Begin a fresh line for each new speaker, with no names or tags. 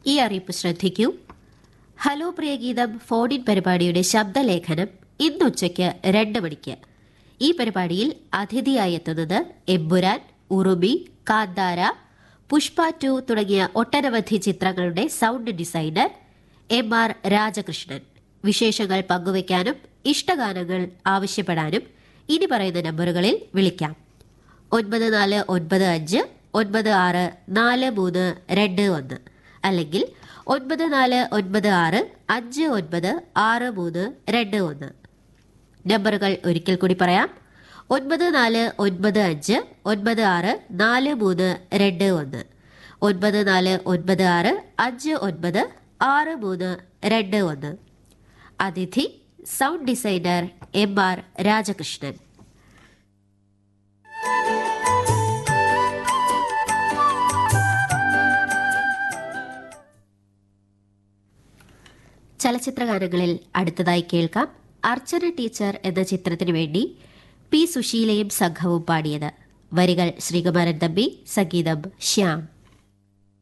ഈ അറിയിപ്പ് ശ്രദ്ധിക്കൂ ഹലോ പ്രിയഗീതം ഫോണിൻ പരിപാടിയുടെ ശബ്ദലേഖനം ഇന്നുച്ചയ്ക്ക് രണ്ട് മണിക്ക് ഈ പരിപാടിയിൽ അതിഥിയായി എത്തുന്നത് എമ്പുരാൻ ഉറുമി കാന്താര പുഷ്പ ടു തുടങ്ങിയ ഒട്ടനവധി ചിത്രങ്ങളുടെ sound designer M R Rajakrishnan വിശേഷങ്ങൾ പങ്കുവയ്ക്കാനും ഇഷ്ടഗാനങ്ങൾ ആവശ്യപ്പെടാനും ഇനി പറയുന്ന നമ്പറുകളിൽ വിളിക്കാം ഒൻപത് നാല് ഒൻപത് അഞ്ച് ഒൻപത് ആറ് നാല് മൂന്ന് രണ്ട് ഒന്ന് അല്ലെങ്കിൽ ഒൻപത് നാല് ഒൻപത് ആറ് അഞ്ച് ഒൻപത് ആറ് മൂന്ന് രണ്ട് ഒന്ന് നമ്പറുകൾ ഒരിക്കൽ കൂടി പറയാം ഒൻപത് നാല് ഒൻപത് അഞ്ച് ഒൻപത് ആറ് നാല് മൂന്ന് രണ്ട് ഒന്ന് ഒൻപത് നാല് ഒൻപത് ആറ് അഞ്ച് ഒൻപത് ആറ് മൂന്ന് രണ്ട് ഒന്ന് അതിഥി sound designer M R Rajakrishnan ചലച്ചിത്രഗാനങ്ങളിൽ അടുത്തതായി കേൾക്കാം അർച്ചന ടീച്ചർ എന്ന ചിത്രത്തിനു വേണ്ടി പി സുശീലയും സംഘവും പാടിയത് വരികൾ ശ്രീകുമാരൻ തമ്പി സംഗീതം ശ്യാം